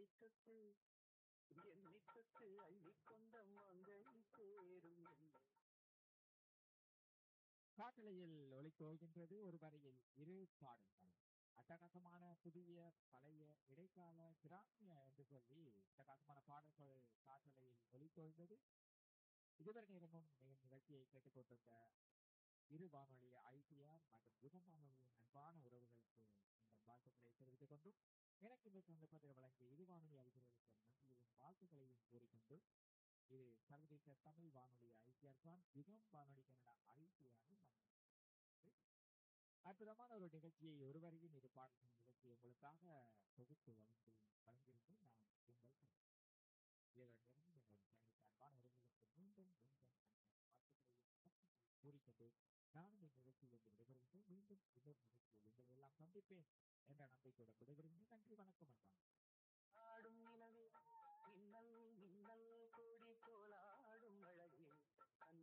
தொட்டு என்னை தொட்டு அள்ளிக்கொண்ட மங்கை சேரும் என்னை காட்டலையில் ஒளித்தோகின்றது ஒரு வரையில் இரு பாடல்கள் அட்டகாசமான புதிய பழைய இடைக்கால கிராமிய என்று சொல்லி அட்டகாசமான பாடல்கள் காட்டலையில் ஒளித்தோய்ந்தது இதுவரை நேரமும் நீங்கள் நிகழ்ச்சியை கேட்டுக்கொண்டிருந்த இரு வானொலி ஐடிஆர் மற்றும் யுகம் வானொலியின் அன்பான உறவுகளுக்கு இந்த வாழ்த்துக்களை தெரிவித்துக் கொண்டும் எனக்கு இந்த சந்தர்ப்பத்தில் வழங்கிய இரு வானொலி அறிஞர்களுக்கு நன்றியையும் வாழ்த்துக்களையும் கூறிக்கொண்டு இது சர்வதேச தமிழ் வானொலி ஐசிஆர் தான் யுகம் வானொலி கனடா ஐசிஆர் அற்புதமான ஒரு நிகழ்ச்சியை ஒருவரையும் இது பாடல்கள் நிகழ்ச்சி உங்களுக்காக தொகுத்து வழங்கி வழங்கியிருந்து நான் உங்கள் இதனுடன் எங்கள் பயணித்த அன்பான உறவுகளுக்கு மீண்டும் மீண்டும் வாழ்த்துக்களையும் கூறிக்கொண்டு நானும் இந்த நிகழ்ச்சியில் விடைபெறுகிறேன் மீண்டும் இன்னொரு நிகழ்ச்சியில் உங்களை எல்லாம் சந்திப்பேன் என்ற நம்பிக்கையுடன் விடைபெறுகிறேன் நன்றி வணக்கம்